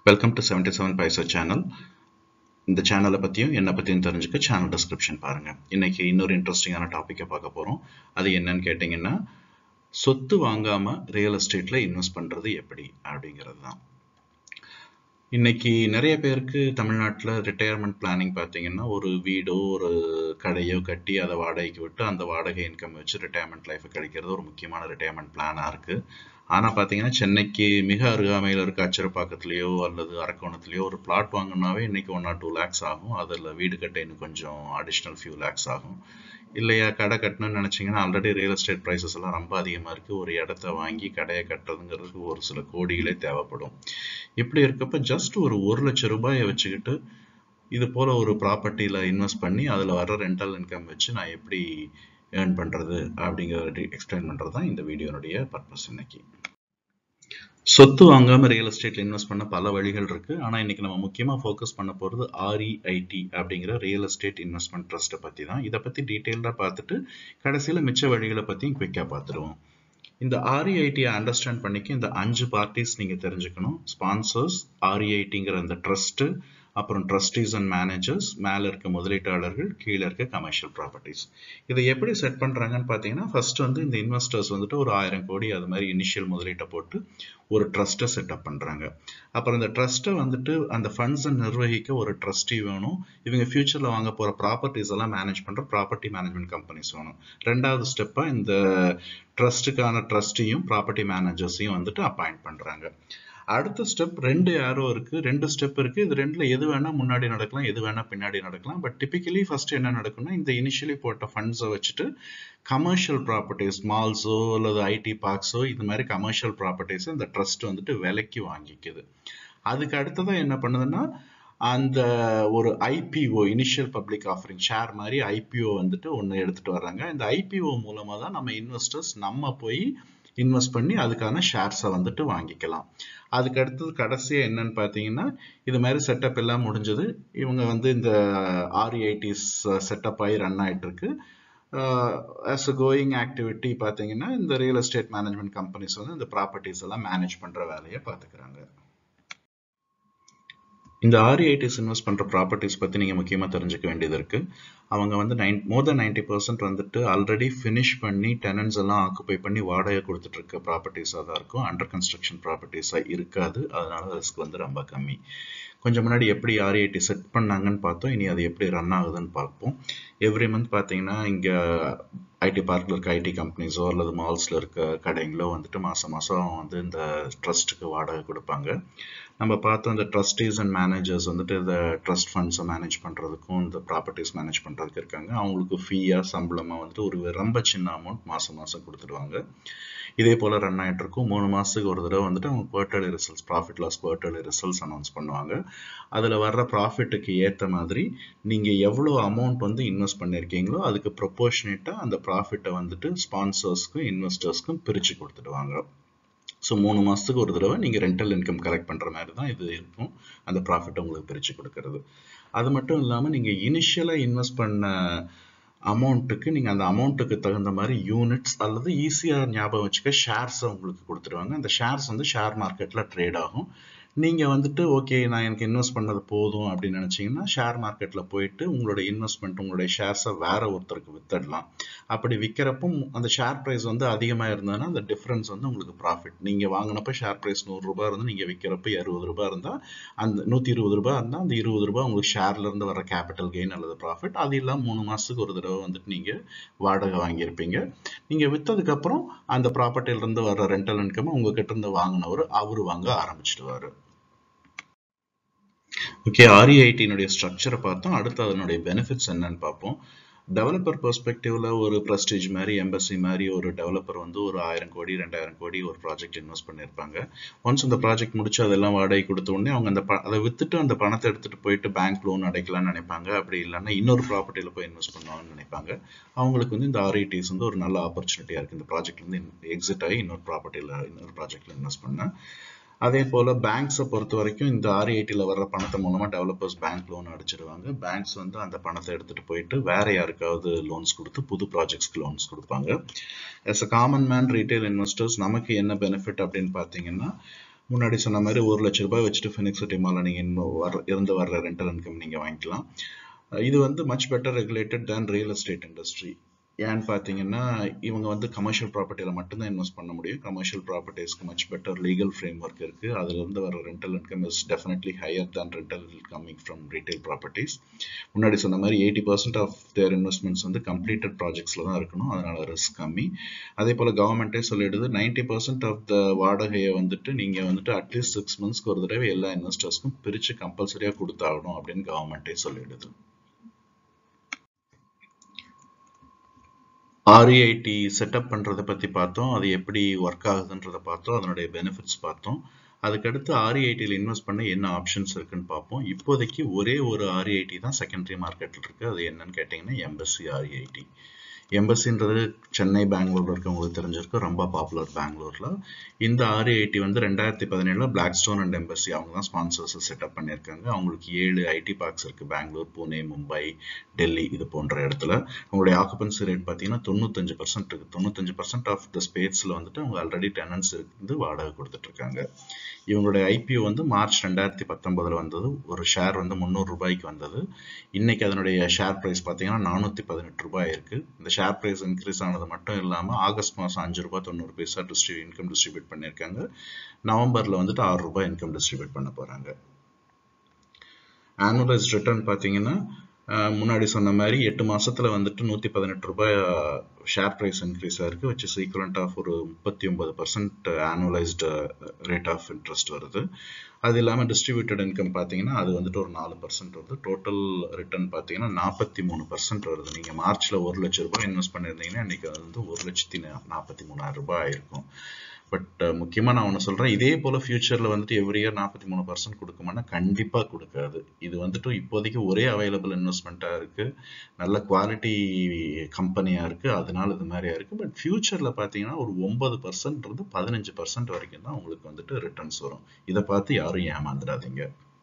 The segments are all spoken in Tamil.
welcome to seventy seven paisa channel இந்த சேனலை பற்றியும் என்னை பற்றியும் தெரிஞ்சுக்க சேனல் டிஸ்கிரிப்ஷன் பாருங்கள் இன்னைக்கு இன்னொரு இன்ட்ரெஸ்டிங்கான டாப்பிக்கை பார்க்க போகிறோம் அது என்னன்னு கேட்டிங்கன்னா சொத்து வாங்காமல் ரியல் எஸ்டேட்டில் இன்வெஸ்ட் பண்ணுறது எப்படி அப்படிங்கிறது தான் இன்னைக்கு நிறைய பேருக்கு தமிழ்நாட்டில் ரிட்டையர்மெண்ட் பிளானிங் பார்த்தீங்கன்னா ஒரு வீடோ ஒரு கடையோ கட்டி அதை வாடகைக்கு விட்டு அந்த வாடகை இன்கம் வச்சு ரிட்டையர்மெண்ட் லைஃபை கழிக்கிறது ஒரு முக்கியமான ரிட்டையர்மெண்ட் பிளானாக இருக்குது ஆனால் பார்த்தீங்கன்னா சென்னைக்கு மிக அருகாமையில் இருக்க அச்சரப்பாக்கத்துலேயோ அல்லது அரக்கோணத்துலேயோ ஒரு பிளாட் வாங்கினாவே இன்னைக்கு ஒன் ஆர் டூ லேக்ஸ் ஆகும் அதில் வீடு கட்ட இன்னும் கொஞ்சம் அடிஷ்னல் ஃபியூ லேக்ஸ் ஆகும் இல்லையா கடை கட்டணும்னு நினச்சிங்கன்னா ஆல்ரெடி ரியல் எஸ்டேட் ப்ரைஸஸ் எல்லாம் ரொம்ப அதிகமாக இருக்குது ஒரு இடத்த வாங்கி கடையை கட்டுறதுங்கிறதுக்கு ஒரு சில கோடிகளே தேவைப்படும் இப்படி இருக்கப்ப ஜஸ்ட் ஒரு ஒரு லட்சம் ரூபாயை வச்சுக்கிட்டு இது போல் ஒரு ப்ராப்பர்ட்டியில் இன்வெஸ்ட் பண்ணி அதில் வர ரெண்டல் இன்கம் வச்சு நான் எப்படி ஏர்ன் பண்ணுறது அப்படிங்கிறத எக்ஸ்பிளைன் பண்ணுறது தான் இந்த வீடியோனுடைய பர்பஸ் இன்னைக்கு சொத்து வாங்காமல் ரியல் எஸ்டேட்டில் இன்வெஸ்ட் பண்ண பல வழிகள் இருக்கு ஆனால் இன்னைக்கு நம்ம முக்கியமாக ஃபோக்கஸ் பண்ண போகிறது ஆர்இஐடி அப்படிங்கிற ரியல் எஸ்டேட் இன்வெஸ்ட்மெண்ட் ட்ரஸ்ட்டை பற்றி தான் இதை பற்றி டீட்டெயில்டாக பார்த்துட்டு கடைசியில் மிச்ச வழிகளை பற்றியும் குவிக்காக பார்த்துருவோம் இந்த ஆர்இஐடியை அண்டர்ஸ்டாண்ட் பண்ணிக்க இந்த அஞ்சு பார்ட்டிஸ் நீங்கள் தெரிஞ்சுக்கணும் ஸ்பான்சர்ஸ் ஆர்இஐடிங்கிற அந்த ட்ரஸ்ட்டு அப்புறம் ட்ரஸ்டீஸ் அண்ட் மேனேஜர்ஸ் மேலே இருக்க முதலீட்டாளர்கள் கீழே இருக்க கமர்ஷியல் ப்ராப்பர்ட்டிஸ் இதை எப்படி செட் பண்ணுறாங்கன்னு பார்த்தீங்கன்னா ஃபர்ஸ்ட் வந்து இந்த இன்வெஸ்டர்ஸ் வந்துட்டு ஒரு ஆயிரம் கோடி அது மாதிரி இனிஷியல் முதலீட்டை போட்டு ஒரு ட்ரஸ்ட்டை செட்டப் பண்ணுறாங்க அப்புறம் இந்த ட்ரஸ்ட்டை வந்துட்டு அந்த ஃபண்ட்ஸை நிர்வகிக்க ஒரு ட்ரஸ்டி வேணும் இவங்க ஃபியூச்சரில் வாங்க போகிற ப்ராப்பர்ட்டிஸ் எல்லாம் மேனேஜ் பண்ணுற ப்ராப்பர்ட்டி மேனேஜ்மெண்ட் கம்பெனிஸ் வேணும் ரெண்டாவது ஸ்டெப்பாக இந்த ட்ரஸ்ட்டுக்கான ட்ரஸ்டியும் ப்ராப்பர்ட்டி மேனேஜர்ஸையும் வந்துட்டு அப்பாயிண்ட் பண்ணுறாங்க அடுத்த ஸ்டெப் ரெண்டு ஏரோ இருக்கு ரெண்டு ஸ்டெப் இருக்கு இது ரெண்டுல எது வேணா முன்னாடி நடக்கலாம் எது வேணா பின்னாடி நடக்கலாம் பட் டிபிக்கலி ஃபர்ஸ்ட் என்ன நடக்கும்னா இந்த இனிஷியலி போட்ட ஃபண்ட்ஸை வச்சுட்டு கமர்ஷியல் ப்ராப்பர்ட்டிஸ் மால்ஸோ அல்லது ஐடி பார்க்ஸோ இது மாதிரி கமர்ஷியல் ப்ராப்பர்ட்டிஸ் இந்த ட்ரஸ்ட் வந்துட்டு விலைக்கு வாங்கிக்குது அதுக்கு அடுத்ததான் என்ன பண்ணுதுன்னா அந்த ஒரு IPO initial public offering share மாதிரி ஐபிஓ வந்துட்டு ஒன்று எடுத்துட்டு வர்றாங்க இந்த ஐபிஓ மூலமாக தான் நம்ம இன்வெஸ்டர்ஸ் நம்ம போய் இன்வெஸ்ட் பண்ணி அதுக்கான ஷேர்ஸை வந்துட்டு வாங்கிக்கலாம் அதுக்கு அடுத்தது கடைசியாக என்னன்னு பார்த்தீங்கன்னா இது மாதிரி செட்டப் எல்லாம் முடிஞ்சது இவங்க வந்து இந்த ஆர்இஐடிஸ் செட்டப் ஆகி ரன் ஆகிட்டு இருக்கு ஆஸ் அ கோயிங் ஆக்டிவிட்டி பார்த்தீங்கன்னா இந்த ரியல் எஸ்டேட் மேனேஜ்மெண்ட் கம்பெனிஸ் வந்து இந்த ப்ராப்பர்ட்டிஸ் எல்லாம் மேனேஜ் பண்ணுற வேலையை பார்த்துக்கிறாங்க இந்த ஆர்இஐடிஸ் இன்வெஸ்ட் பண்ணுற ப்ராப்பர்ட்டிஸ் பற்றி நீங்கள் முக்கியமாக தெரிஞ்சுக்க வேண்டியது இருக்குது அவங்க வந்து nine more than ninety percent வந்துட்டு ஆல்ரெடி ஃபினிஷ் பண்ணி டெனன்ஸ் எல்லாம் ஆக்குப்பை பண்ணி வாடகை கொடுத்துட்டு இருக்க ப்ராப்பர்ட்டிஸாக தான் இருக்கும் அண்டர் கன்ஸ்ட்ரக்ஷன் ப்ராப்பர்ட்டிஸாக இருக்காது அதனால ரிஸ்க் வந்து ரொம்ப கம்மி கொஞ்சம் முன்னாடி எப்படி ஆர்ஐடி செட் பண்ணாங்கன்னு பார்த்தோம் இனி அது எப்படி ரன் ஆகுதுன்னு பார்ப்போம் எவ்ரி மந்த் பார்த்தீங்கன்னா இங்கே ஐடி பார்க்கில் இருக்க ஐடி கம்பெனிஸோ அல்லது மால்ஸில் இருக்க கடைங்களோ வந்துட்டு மாதம் மாதம் வந்து இந்த ட்ரஸ்ட்டுக்கு வாடகை கொடுப்பாங்க நம்ம பார்த்தோம் இந்த ட்ரஸ்டீஸ் அண்ட் மேனேஜர்ஸ் வந்துட்டு இந்த ட்ரஸ்ட் ஃபண்ட்ஸை மேனேஜ் பண்ணுறதுக்கும் இந்த ப்ராப்பர்ட்டிஸ் மேனேஜ் பண்ணுறதுக்கு இருக்காங்க அவங்களுக்கு ஃபீயாக சம்பளமாக வந்துட்டு ஒரு ரொம்ப சின்ன அமௌண்ட் மாதம் மாதம் கொடுத்துடுவாங்க இதே போல் ரன் ஆகிட்டு இருக்கும் மூணு மாதத்துக்கு ஒரு தடவை வந்துட்டு அவங்க quarterly results profit loss quarterly results announce பண்ணுவாங்க அதில் வர்ற ப்ராஃபிட்டுக்கு ஏற்ற மாதிரி நீங்கள் எவ்வளோ அமௌண்ட் வந்து இன்வெஸ்ட் பண்ணியிருக்கீங்களோ அதுக்கு ப்ரொப்போர்ஷனேட்டாக அந்த ப்ராஃபிட்டை வந்துட்டு ஸ்பான்சர்ஸ்க்கும் இன்வெஸ்டர்ஸ்க்கும் பிரித்து கொடுத்துடுவாங்க ஸோ மூணு மாதத்துக்கு ஒரு தடவை நீங்கள் ரெண்டல் இன்கம் கலெக்ட் பண்ணுற மாதிரி தான் இது இருக்கும் அந்த ப்ராஃபிட்டை உங்களுக்கு பிரித்து கொடுக்கறது அது மட்டும் இல்லாமல் நீங்கள் இனிஷியலாக இன்வெஸ்ட் பண்ண அமௌண்ட்டுக்கு நீங்கள் அந்த அமௌண்ட்டுக்கு தகுந்த மாதிரி யூனிட்ஸ் அல்லது ஈஸியாக ஞாபகம் வச்சுக்க ஷேர்ஸை உங்களுக்கு கொடுத்துருவாங்க அந்த ஷேர்ஸ் வந்து ஷேர் மார்க்கெட்டில் ட்ரேட் ஆகும் நீங்கள் வந்துட்டு ஓகே நான் எனக்கு இன்வெஸ்ட் பண்ணது போதும் அப்படின்னு நினச்சிங்கன்னா ஷேர் மார்க்கெட்டில் போயிட்டு உங்களோட இன்வெஸ்ட்மெண்ட் உங்களுடைய ஷேர்ஸை வேற ஒருத்தருக்கு வித்துடலாம் அப்படி விற்கிறப்போ அந்த ஷேர் ப்ரைஸ் வந்து அதிகமாக இருந்ததுன்னா அந்த டிஃப்ரென்ஸ் வந்து உங்களுக்கு ப்ராஃபிட் நீங்கள் வாங்கினப்போ ஷேர் ப்ரைஸ் நூறுரூபா இருந்து நீங்கள் விற்கிறப்ப அறுபது ரூபாய் இருந்தால் அந்த நூற்றி இருபது ரூபாய் இருந்தால் அந்த இருபது ரூபாய் உங்களுக்கு ஷேர்லேருந்து வர கேபிட்டல் கெயின் அல்லது ப்ராஃபிட் அது இல்லாமல் மூணு மாதத்துக்கு ஒரு தடவை வந்துட்டு நீங்கள் வாடகை வாங்கியிருப்பீங்க நீங்கள் விற்றதுக்கப்புறம் அந்த ப்ராப்பர்ட்டியிலேருந்து வர ரெண்டல் இன்கம் உங்ககிட்ட இருந்து வாங்கினவர் அவர் வாங்க ஆரம்பிச்சிடுவார் ஓகே ஆர்இஐடியினுடைய ஸ்ட்ரக்சரை பார்த்தோம் அடுத்து அதனுடைய பெனிஃபிட்ஸ் என்னன்னு பார்ப்போம் டெவலப்பர் பெர்ஸ்பெக்டிவ்ல ஒரு ப்ரெஸ்டீஜ் மாதிரி எம்பசி மாதிரி ஒரு டெவலப்பர் வந்து ஒரு ஆயிரம் கோடி ரெண்டாயிரம் கோடி ஒரு ப்ராஜெக்ட் இன்வெஸ்ட் பண்ணியிருப்பாங்க ஒன்ஸ் அந்த ப்ராஜெக்ட் முடிச்சு அதெல்லாம் வாடகை கொடுத்த உடனே அவங்க அந்த அதை வித்துட்டு அந்த பணத்தை எடுத்துட்டு போயிட்டு பேங்க் லோன் அடைக்கலாம்னு நினைப்பாங்க அப்படி இல்லைன்னா இன்னொரு ப்ராப்பர்ட்டியில் போய் இன்வெஸ்ட் பண்ணுவாங்கன்னு நினைப்பாங்க அவங்களுக்கு வந்து இந்த ஆர்ஐடிஸ் வந்து ஒரு நல்ல ஆப்பர்ச்சுனிட்டியாக இருக்குது இந்த ப்ராஜெக்ட்லேருந்து எக்ஸிட் ஆகி இன்னொரு ப்ராப்பர்ட்டியில் இன்னொரு ப்ராஜெக்டில் இன்வெஸ்ட் பண்ண அதே போல் பேங்க்ஸை பொறுத்த வரைக்கும் இந்த ஆர்ஐடியில் வர்ற பணத்தை மூலமாக டெவலப்பர்ஸ் பேங்க் லோன் அடிச்சிருவாங்க பேங்க்ஸ் வந்து அந்த பணத்தை எடுத்துகிட்டு போயிட்டு வேற யாருக்காவது லோன்ஸ் கொடுத்து புது ப்ராஜெக்ட்ஸ்க்கு லோன்ஸ் கொடுப்பாங்க as a common man retail investors நமக்கு என்ன பெனிஃபிட் அப்படின்னு பார்த்தீங்கன்னா முன்னாடி சொன்ன மாதிரி ஒரு லட்ச ரூபாய் வச்சுட்டு ஃபினிக்ஸ் சிட்டி மாலில் நீங்கள் இன்னும் வர இருந்து வர்ற ரெண்டல் இன்கம் நீங்கள் வாங்கிக்கலாம் இது வந்து much better regulated than real estate industry ஏன்னு பார்த்தீங்கன்னா இவங்க வந்து கமர்ஷியல் ப்ராப்பர்ட்டியில் மட்டும்தான் இன்வெஸ்ட் பண்ண முடியும் கமர்ஷியல் ப்ராப்பர்ட்டிஸ்க்கு much better legal framework இருக்குது அதுலேருந்து வர rental income is definitely higher than rental coming from retail properties முன்னாடி சொன்ன மாதிரி eighty percent of their investments வந்து கம்ப்ளீட்டட் ப்ராஜெக்ட்ஸில் தான் இருக்கணும் அதனால ரிஸ்க் கம்மி அதே போல் கவர்மெண்ட்டே சொல்லிடுது நைன்டி பர்சன்ட் ஆஃப் த வாடகையை வந்துட்டு நீங்கள் வந்துட்டு அட்லீஸ்ட் சிக்ஸ் மந்த்ஸ்க்கு ஒரு தடவை எல்லா இன்வெஸ்டர்ஸ்க்கும் பிரித்து கம்பல்சரியாக கொடுத்தாகணும் அப்படின்னு கவர்மெண்ட்டே சொல்லிடுது ஆர்இஐடி செட்டப் பண்ணுறதை பற்றி பார்த்தோம் அது எப்படி ஒர்க் ஆகுதுன்றதை பார்த்தோம் அதனுடைய பெனிஃபிட்ஸ் பார்த்தோம் அதுக்கடுத்து ஆர்இஐடியில் இன்வெஸ்ட் பண்ண என்ன ஆப்ஷன்ஸ் இருக்குன்னு பார்ப்போம் இப்போதைக்கு ஒரே ஒரு ஆர்இஐடி தான் செகண்டரி மார்க்கெட்டில் இருக்குது அது என்னன்னு கேட்டிங்கன்னா எம்பசி ஆர்இஐடி எம்பசின்றது சென்னை பெங்களூர்ல இருக்கவங்களுக்கு தெரிஞ்சிருக்கும் ரொம்ப பாப்புலர் பெங்களூர்ல இந்த ஆர்ஐடி வந்து ரெண்டாயிரத்தி பதினேழுல பிளாக் ஸ்டோன் அண்ட் எம்பசி அவங்க தான் ஸ்பான்சர்ஸ் செட்டப் பண்ணியிருக்காங்க அவங்களுக்கு ஏழு ஐடி பார்க்ஸ் இருக்கு பெங்களூர் பூனே மும்பை டெல்லி இது போன்ற இடத்துல அவங்களுடைய ஆக்குபன்சி ரேட் பார்த்தீங்கன்னா தொண்ணூத்தஞ்சு பர்சன்ட் இருக்கு தொண்ணூத்தஞ்சு பர்சன்ட் ஆஃப் த ஸ்பேஸ்ல வந்துட்டு அவங்க ஆல்ரெடி டெனன்ஸ் இருந்து வாடகை கொடுத்துட்டு இருக்காங்க இவங்களுடைய ஐபிஓ வந்து மார்ச் ரெண்டாயிரத்தி பத்தொன்பதுல வந்தது ஒரு ஷேர் வந்து முந்நூறு ரூபாய்க்கு வந்தது இன்னைக்கு அதனுடைய ஷேர் பிரைஸ் பார்த்தீங்கன்னா நானூற்றி பதினெட்டு ரூபாய் இருக்கு இந்த ஷேர் பிரைஸ் இன்க்ரீஸ் ஆனது மட்டும் இல்லாமல் ஆகஸ்ட் மாதம் அஞ்சு ரூபாய் தொண்ணூறு பைசா டிஸ்ட்ரிபியூ இன்கம் டிஸ்ட்ரிபியூட் பண்ணியிருக்காங்க நவம்பர்ல வந்துட்டு ஆறு ரூபாய் இன்கம் டிஸ்ட்ரிபியூட் பண்ண போறாங்க ஆனுவலைஸ் ரிட்டர்ன் பார்த்தீங்கன்னா முன்னாடி சொன்ன மாதிரி எட்டு மாசத்துல வந்துட்டு நூத்தி பதினெட்டு ரூபாய் ஷேர் பிரைஸ் இன்க்ரீஸ் ஆயிருக்கு வச்சு ஈக்குவலண்ட் ஆஃப் ஒரு முப்பத்தி ஒன்பது percent annualised rate of interest வருது அது இல்லாமல் டிஸ்ட்ரிபியூட்டட் இன்கம் பார்த்தீங்கன்னா அது வந்துட்டு ஒரு நாலு பர்சன்ட் வருது டோட்டல் ரிட்டர்ன் பார்த்தீங்கன்னா நாற்பத்தி மூணு பர்சன்ட் வருது நீங்கள் மார்ச்சில் ஒரு லட்ச ரூபாய் இன்வெஸ்ட் பண்ணியிருந்தீங்கன்னா இன்னைக்கு அது வந்து ஒரு லட்சத்தி நாற்பத்தி மூணாயிரம் ரூபாய் ஆயிருக்கும் பட் முக்கியமாக நான் ஒன்று சொல்கிறேன் இதே போல் ஃபியூச்சரில் வந்துட்டு எவ்ரி இயர் நாற்பத்தி மூணு பர்சன்ட் கொடுக்குமானா கண்டிப்பாக கொடுக்காது இது வந்துட்டு இப்போதைக்கு ஒரே அவைலபிள் இன்வெஸ்ட்மெண்ட்டாக இருக்குது நல்ல குவாலிட்டி கம்பெனியாக இருக்குது அதனால இது மாதிரியா இருக்குது பட் ஃபியூச்சரில் பார்த்தீங்கன்னா ஒரு ஒன்பது பர்சன்ட் இருந்து பதினஞ்சு பர்சன்ட் வரைக்கும் தான் உங்களுக்கு வந்துட்டு ரிட்டர்ன்ஸ் வரும் இதை பார்த்து யாரும் ஏமாந்துடாதீங்க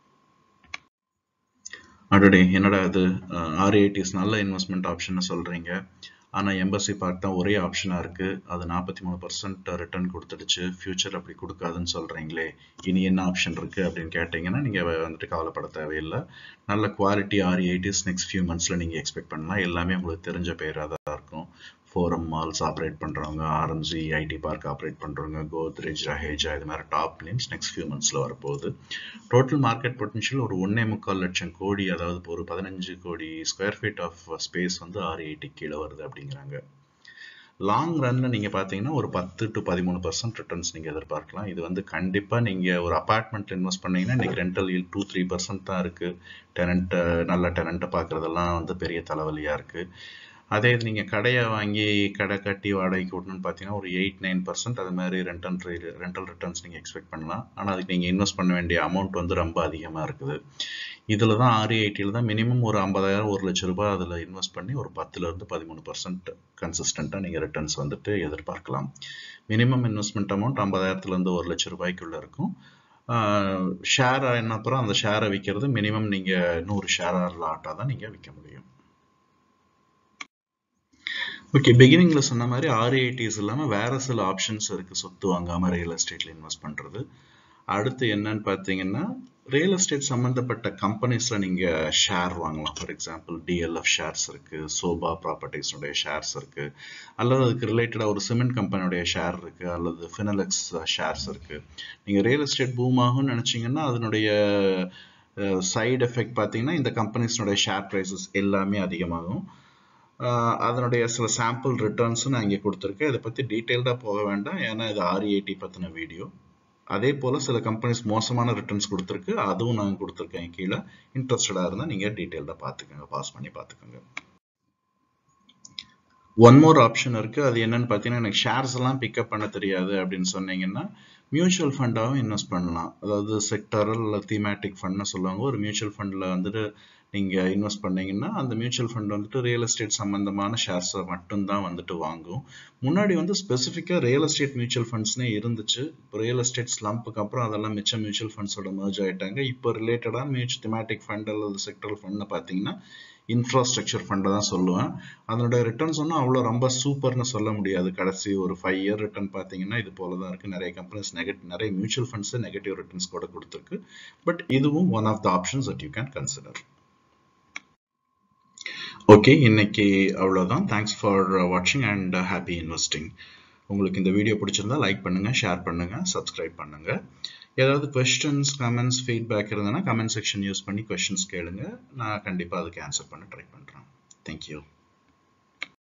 அடடே என்னடா இது ஆர்ஏடிஸ் நல்ல இன்வெஸ்ட்மெண்ட் ஆப்ஷன் சொல்கிறீங்க ஆனால் எம்பசி பார்க் தான் ஒரே ஆப்ஷனாக இருக்குது அது நாற்பத்தி மூணு பர்சன்ட் ரிட்டர்ன் கொடுத்துடுச்சு ஃபியூச்சர் அப்படி கொடுக்காதுன்னு சொல்கிறீங்களே இனி என்ன ஆப்ஷன் இருக்குது அப்படின்னு கேட்டிங்கன்னா நீங்கள் வந்துட்டு கவலைப்பட தேவையில்லை நல்ல quality REITs next few மந்த்ஸில் நீங்கள் எக்ஸ்பெக்ட் பண்ணலாம் எல்லாமே உங்களுக்கு தெரிஞ்ச பேராக தான் இருக்கும் ஃபோரம் மால்ஸ் ஆப்ரேட் பண்ணுறவங்க ஆர்எம்சி ஐடி பார்க் ஆப்ரேட் பண்ணுறவங்க கோத்ரேஜ் ரஹேஜா இது மாதிரி டாப் நேம்ஸ் நெக்ஸ்ட் ஃபியூ மந்த்ஸில் வரப்போகுது டோட்டல் மார்க்கெட் பொட்டன்ஷியல் ஒரு ஒன்னே முக்கால் லட்சம் கோடி அதாவது ஒரு பதினஞ்சு crore square feet of space வந்து ஆர் எயிட்டி கீழே வருது அப்படிங்கிறாங்க லாங் ரன்ல நீங்க பாத்தீங்கன்னா ஒரு பத்து டு பதிமூணு பர்சன்ட் ரிட்டர்ன்ஸ் நீங்க எதிர்பார்க்கலாம் இது வந்து கண்டிப்பா நீங்க ஒரு அபார்ட்மெண்ட்ல இன்வெஸ்ட் பண்ணீங்கன்னா இன்னைக்கு rental yield two three percent தான் இருக்கு டெனண்ட் நல்ல டெனண்ட்டை பாக்குறதெல்லாம் வந்து பெரிய தலைவலியா இருக்கு அதே இது நீங்கள் கடையை வாங்கி கடை கட்டி வாடகைக்கு விடணும்னு பார்த்தீங்கன்னா ஒரு எயிட் நைன் பர்சன்ட் அது மாதிரி ரெண்டல் ரெண்டல் ரிட்டர்ன்ஸ் நீங்கள் எக்ஸ்பெக்ட் பண்ணலாம் ஆனால் அதுக்கு நீங்கள் இன்வெஸ்ட் பண்ண வேண்டிய அமௌண்ட் வந்து ரொம்ப அதிகமாக இருக்குது இதில் தான் ஆர்இஐடியில் தான் மினிமம் ஒரு ஐம்பதாயிரம் ஒரு லட்ச ரூபாய் அதில் இன்வெஸ்ட் பண்ணி ஒரு பத்துலேருந்து பதிமூணு பர்சன்ட் கன்சிஸ்டண்ட்டாக நீங்கள் ரிட்டர்ன்ஸ் வந்துட்டு எதிர்பார்க்கலாம் மினிமம் இன்வெஸ்ட்மெண்ட் அமௌண்ட் ஐம்பதாயிரத்துலேருந்து ஒரு லட்ச ரூபாய்க்குள்ளே இருக்கும் ஷேர் என்ன அப்புறம் அந்த ஷேரை விற்கிறது மினிமம் நீங்கள் நூறு ஷேர் லாட்டாக தான் நீங்கள் விற்க முடியும் ஓகே பிகினிங்ல சொன்ன மாதிரி ஆர்ஏடிஸ் இல்லாமல் வேற சில ஆப்ஷன்ஸ் இருக்கு சொத்து வாங்காம ரியல் எஸ்டேட்ல இன்வெஸ்ட் பண்றது அடுத்து என்னன்னு பார்த்தீங்கன்னா ரியல் எஸ்டேட் சம்மந்தப்பட்ட கம்பெனிஸ்ல நீங்க ஷேர் வாங்கலாம் ஃபார் எக்ஸாம்பிள் டிஎல்எஃப் ஷேர்ஸ் இருக்கு சோபா ப்ராப்பர்ட்டிஸுடைய ஷேர்ஸ் இருக்கு அல்லது அதுக்கு ரிலேட்டடா ஒரு சிமெண்ட் கம்பெனியுடைய ஷேர் இருக்கு அல்லது ஃபினலெக்ஸ் ஷேர்ஸ் இருக்கு நீங்க ரியல் எஸ்டேட் பூம் ஆகும்னு நினைச்சீங்கன்னா அதனுடைய சைடு எஃபெக்ட் பார்த்தீங்கன்னா இந்த கம்பெனிஸ்னுடைய ஷேர் ப்ரைஸஸ் எல்லாமே அதிகமாகும் அதனுடைய சில சாம்பிள் ரிட்டர்ன்ஸும் நான் இங்கே கொடுத்துருக்கேன் இதை பற்றி டீட்டெயில்டாக போக வேண்டாம் ஏன்னா இது ஆர்இஐடி பற்றின வீடியோ அதே போல் சில கம்பெனிஸ் மோசமான ரிட்டர்ன்ஸ் கொடுத்துருக்கு அதுவும் நான் கொடுத்துருக்கேன் கீழே இன்ட்ரெஸ்டடாக இருந்தால் நீங்கள் டீட்டெயில்டாக பார்த்துக்கோங்க பாஸ் பண்ணி பார்த்துக்கோங்க ஒன் மோர் ஆப்ஷன் இருக்கு அது என்னன்னு பார்த்தீங்கன்னா எனக்கு ஷேர்ஸ் எல்லாம் பிக்கப் பண்ண தெரியாது அப்படின்னு சொன்னீங்கன்னா மியூச்சுவல் ஃபண்டாகவும் இன்வெஸ்ட் பண்ணலாம் அதாவது செக்டரல் இல்லை தீமேட்டிக் ஃபண்ட்னு சொல்லுவாங்க ஒரு மியூச்சுவல் ஃபண்டில் வந்துட்டு நீங்கள் இன்வெஸ்ட் பண்ணீங்கன்னா அந்த மியூச்சுவல் ஃபண்ட் வந்துட்டு ரியல் எஸ்டேட் சம்மந்தமான ஷேர்ஸை மட்டும்தான் வந்துட்டு வாங்கும் முன்னாடி வந்து ஸ்பெசிஃபிக்காக ரியல் எஸ்டேட் மியூச்சுவல் ஃபண்ட்ஸ்னே இருந்துச்சு இப்போ ரியல் எஸ்டேட் ஸ்லம்புக்கு அப்புறம் அதெல்லாம் மிச்ச மியூச்சுவல் ஃபண்ட்ஸோட மர்ஜ் ஆகிட்டாங்க இப்போ ரிலேட்டடாக மியூச்சுவல் திமேட்டிக் ஃபண்ட் அல்லது செக்டரல் ஃபண்ட்னு பார்த்தீங்கன்னா இன்ஃப்ராஸ்ட்ரக்சர் ஃபண்டை தான் சொல்லுவேன் அதனோட ரிட்டர்ன்ஸ் ஒன்றும் அவ்வளோ ரொம்ப சூப்பர்னு சொல்ல முடியாது கடைசி ஒரு ஃபைவ் இயர் ரிட்டர்ன் பார்த்தீங்கன்னா இது போல தான் இருக்குது நிறைய கம்பெனிஸ் நெகட் நிறைய மியூச்சுவல் ஃபண்ட்ஸ் நெகட்டிவ் ரிட்டர்ன்ஸ் கூட கொடுத்துருக்கு பட் இதுவும் one of the options that you can consider okay இன்னைக்கு அவ்வளோதான் தேங்க்ஸ் ஃபார் வாட்சிங் அண்ட் ஹாப்பி இன்வெஸ்டிங் உங்களுக்கு இந்த வீடியோ பிடிச்சிருந்தா லைக் பண்ணுங்கள் ஷேர் பண்ணுங்கள் சப்ஸ்கிரைப் பண்ணுங்கள் ஏதாவது கொஸ்டின்ஸ் கமெண்ட்ஸ் ஃபீட்பேக் இருந்ததுன்னா கமெண்ட் செக்ஷன் யூஸ் பண்ணி கொஸ்டின்ஸ் கேளுங்க நான் கண்டிப்பாக அதுக்கு ஆன்சர் பண்ண ட்ரை பண்ணுறேன் தேங்க்யூ